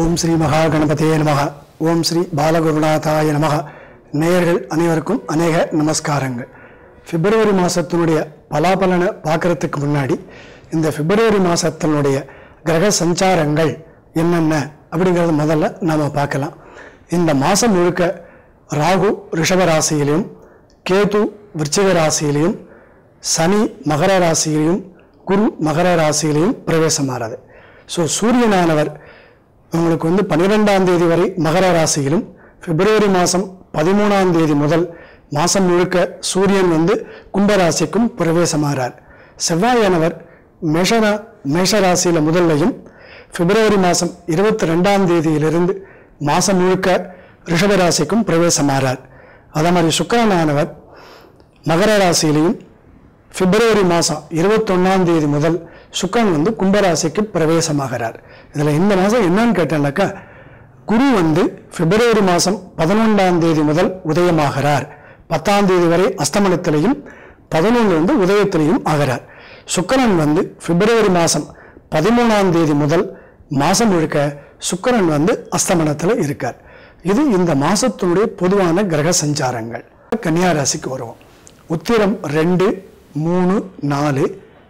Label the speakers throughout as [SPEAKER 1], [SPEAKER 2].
[SPEAKER 1] ஓம் ஸ்ரீ மகா கணபதியே நமக ஓம் ஸ்ரீ பாலகுருநாதாய நமக நேயர்கள் அனைவருக்கும் அநேக நமஸ்காரங்கள் பிப்ரவரி மாதத்தினுடைய பலாபலனை பார்க்கறதுக்கு முன்னாடி இந்த பிப்ரவரி மாதத்தினுடைய கிரக சஞ்சாரங்கள் என்னென்ன அப்படிங்கிறத முதல்ல நாம் பார்க்கலாம் இந்த மாதம் முழுக்க ராகு ரிஷப ராசியிலையும் கேது விருச்சிக ராசியிலையும் சனி மகர ராசியிலையும் குரு மகர ராசியிலையும் பிரவேசமாகிறது ஸோ சூரியனானவர் உங்களுக்கு வந்து பன்னிரெண்டாம் தேதி வரை மகர ராசியிலும் பிப்ரவரி மாதம் பதிமூணாம் தேதி முதல் மாதம் முழுக்க சூரியன் வந்து கும்பராசிக்கும் பிரவேசமாகிறார் செவ்வாயானவர் மேஷரா மேஷ ராசியில் முதல்லையும் பிப்ரவரி மாதம் இருபத்தி ரெண்டாம் தேதியிலிருந்து மாதம் முழுக்க ரிஷப ராசிக்கும் பிரவேசமாகிறார் அதே மாதிரி சுக்கிரனானவர் மகர ராசியிலையும் பிப்ரவரி மாதம் இருபத்தொன்னாம் தேதி முதல் சுக்கரன் வந்து கும்பராசிக்கு பிரவேசமாகிறார் இதில் இந்த மாதம் என்னன்னு கேட்டேன்னாக்கா குரு வந்து பிப்ரவரி மாதம் பதினொன்றாம் தேதி முதல் உதயமாகிறார் பத்தாம் தேதி வரை அஸ்தமனத்திலையும் பதினொன்று வந்து உதயத்திலையும் ஆகிறார் சுக்கிரன் வந்து பிப்ரவரி மாதம் பதிமூணாம் தேதி முதல் மாதம் முழுக்க சுக்கிரன் வந்து அஸ்தமனத்தில் இருக்கார் இது இந்த மாதத்தினுடைய பொதுவான கிரக சஞ்சாரங்கள் கன்னியா ராசிக்கு வருவோம் உத்திரம் ரெண்டு மூணு நாலு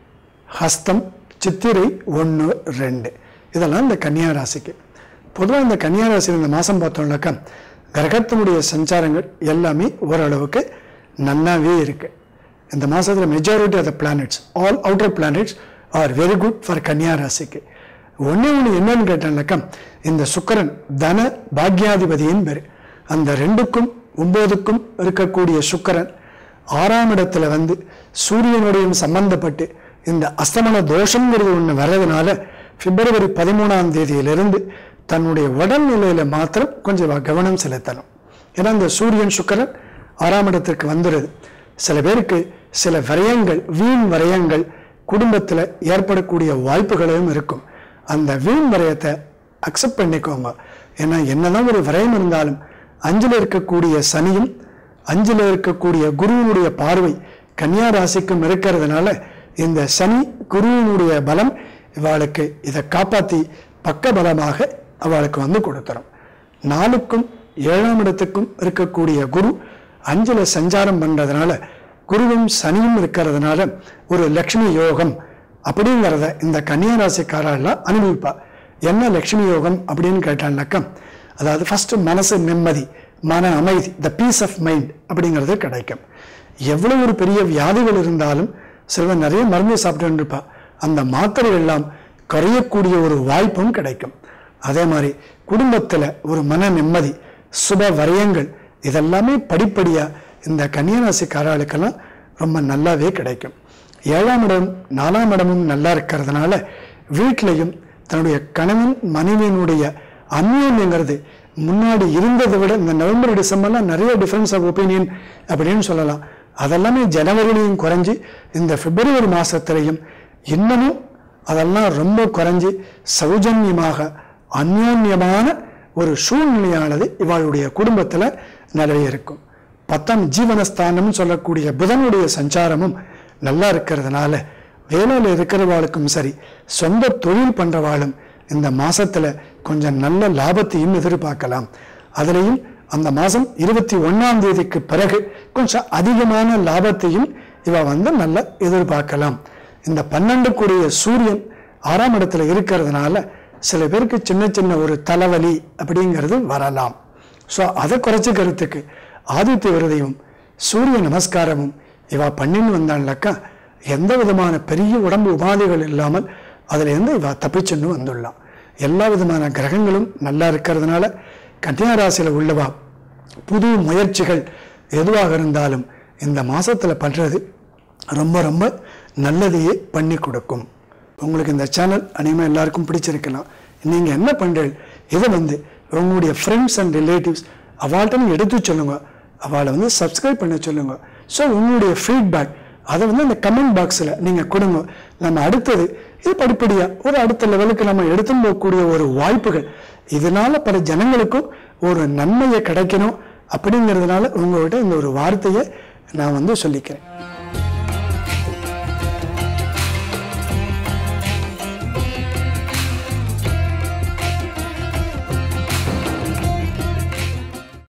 [SPEAKER 1] ஹஸ்தம் சித்திரை ஒன்று ரெண்டு இதெல்லாம் இந்த கன்னியா ராசிக்கு பொதுவாக இந்த கன்னியா ராசியில் இந்த மாதம் பார்த்தோம்னாக்கா கிரகத்தினுடைய சஞ்சாரங்கள் எல்லாமே ஓரளவுக்கு நல்லாவே இருக்கு இந்த மாதத்தில் majority of the planets all outer planets are very good for Kanya ராசிக்கு ஒன்றே ஒன்று என்னன்னு கேட்டேன்னாக்கா இந்த சுக்கிரன் தன பாக்யாதிபதியின் பேர் அந்த ரெண்டுக்கும் ஒம்போதுக்கும் இருக்கக்கூடிய சுக்கிரன் ஆறாம் இடத்துல வந்து சூரியனுடையும் சம்பந்தப்பட்டு இந்த அஸ்தமன தோஷங்கிறது ஒன்று வர்றதுனால பிப்ரவரி பதிமூணாம் தேதியிலிருந்து தன்னுடைய உடல்நிலையில மாத்திரம் கொஞ்சம் கவனம் செலுத்தணும் ஏன்னா இந்த சூரியன் சுக்கிரன் ஆறாம் இடத்திற்கு வந்துடுது சில பேருக்கு சில விரயங்கள் வீண் விரயங்கள் குடும்பத்தில் ஏற்படக்கூடிய வாய்ப்புகளும் இருக்கும் அந்த வீண் விரயத்தை அக்செப்ட் பண்ணிக்கோங்க ஏன்னா என்னதான் ஒரு விரயம் இருந்தாலும் அஞ்சில் இருக்கக்கூடிய சனியும் அஞ்சில் இருக்கக்கூடிய குருவினுடைய பார்வை கன்னியா ராசிக்கும் இருக்கிறதுனால இந்த சனி குருவினுடைய பலம் இவாளுக்கு இதை காப்பாற்றி பக்க பலமாக அவளுக்கு வந்து கொடுத்துரும் நாலுக்கும் ஏழாம் இடத்துக்கும் இருக்கக்கூடிய குரு அஞ்சில் சஞ்சாரம் பண்ணுறதுனால குருவும் சனியும் இருக்கிறதுனால ஒரு லக்ஷ்மி யோகம் அப்படிங்கிறத இந்த கன்னியா ராசிக்காரெல்லாம் அனுபவிப்பா என்ன லக்ஷ்மி யோகம் அப்படின்னு கேட்டான்னாக்கா அதாவது ஃபர்ஸ்ட் மனசு நிம்மதி மன அமைதி த பீஸ் ஆஃப் மைண்ட் அப்படிங்கிறது கிடைக்கும் எவ்வளவு ஒரு பெரிய வியாதிகள் இருந்தாலும் சிலர் நிறைய மருந்து சாப்பிட்டு இருப்பா அந்த மாத்திரை எல்லாம் குறையக்கூடிய ஒரு வாய்ப்பும் கிடைக்கும் அதே மாதிரி குடும்பத்தில் ஒரு மன நிம்மதி சுப வரையங்கள் இதெல்லாமே படிப்படியாக இந்த கன்னியராசிக்காரர்களுக்கெல்லாம் ரொம்ப நல்லாவே கிடைக்கும் ஏழாம் இடம் நாலாம் இடமும் நல்லா இருக்கிறதுனால வீட்லையும் தன்னுடைய கணவன் மனைவியினுடைய அந்யோன்யங்கிறது முன்னாடி இருந்ததை விட இந்த நவம்பர் டிசம்பர்லாம் நிறைய டிஃப்ரென்ஸ் ஆஃப் ஒப்பீனியன் அப்படின்னு சொல்லலாம் அதெல்லாமே ஜனவரிலையும் குறைஞ்சி இந்த பிப்ரவரி மாதத்துலையும் இன்னமும் அதெல்லாம் ரொம்ப குறைஞ்சி சௌஜன்யமாக அந்யோன்யமான ஒரு சூழ்நிலையானது இவளுடைய குடும்பத்தில் நிலவி இருக்கும் பத்தாம் ஜீவனஸ்தானம் சொல்லக்கூடிய புதனுடைய சஞ்சாரமும் நல்லா இருக்கிறதுனால வேலையில் இருக்கிறவாளுக்கும் சரி சொந்த தொழில் பண்ணுறவாளும் இந்த மாசத்துல கொஞ்சம் நல்ல லாபத்தையும் எதிர்பார்க்கலாம் அதுலேயும் அந்த மாதம் இருபத்தி ஒன்றாம் தேதிக்கு பிறகு கொஞ்சம் அதிகமான லாபத்தையும் இவ வந்து நல்லா எதிர்பார்க்கலாம் இந்த பன்னெண்டு கூடிய சூரியன் ஆறாம் இடத்துல இருக்கிறதுனால சில பேருக்கு சின்ன சின்ன ஒரு தலைவலி அப்படிங்கிறது வரலாம் ஸோ அதை குறைச்சிக்கிறதுக்கு ஆதித்ய விரதையும் சூரிய நமஸ்காரமும் இவ பண்ணின்னு வந்தாள்னாக்கா எந்த விதமான பெரிய உடம்பு உபாதைகள் இல்லாமல் அதில் இருந்து இவ தப்பிச்சுன்னு வந்துடலாம் எல்லா விதமான கிரகங்களும் நல்லா இருக்கிறதுனால கன்னியா ராசியில் உள்ளவா புது முயற்சிகள் எதுவாக இருந்தாலும் இந்த மாசத்தில் பண்ணுறது ரொம்ப ரொம்ப நல்லதையே பண்ணி கொடுக்கும் உங்களுக்கு இந்த சேனல் அநேகமாக எல்லாருக்கும் பிடிச்சிருக்கலாம் நீங்கள் என்ன பண்ணுறீங்க இதை வந்து உங்களுடைய ஃப்ரெண்ட்ஸ் அண்ட் ரிலேட்டிவ்ஸ் அவள்கிட்ட எடுத்து சொல்லுங்க அவளை வந்து சப்ஸ்கிரைப் பண்ண சொல்லுங்க ஸோ உங்களுடைய ஃபீட்பேக் அதை வந்து அந்த கமெண்ட் பாக்ஸில் நீங்கள் கொடுங்க நம்ம அடுத்தது இது படிப்படியாக ஒரு அடுத்த லெவலுக்கு நம்ம எடுத்து போகக்கூடிய ஒரு வாய்ப்புகள் இதனால பல ஜனங்களுக்கும் ஒரு நன்மையை கிடைக்கணும் அப்படிங்கிறதுனால உங்கள்கிட்ட இந்த ஒரு வார்த்தையை நான் வந்து சொல்லிக்கிறேன்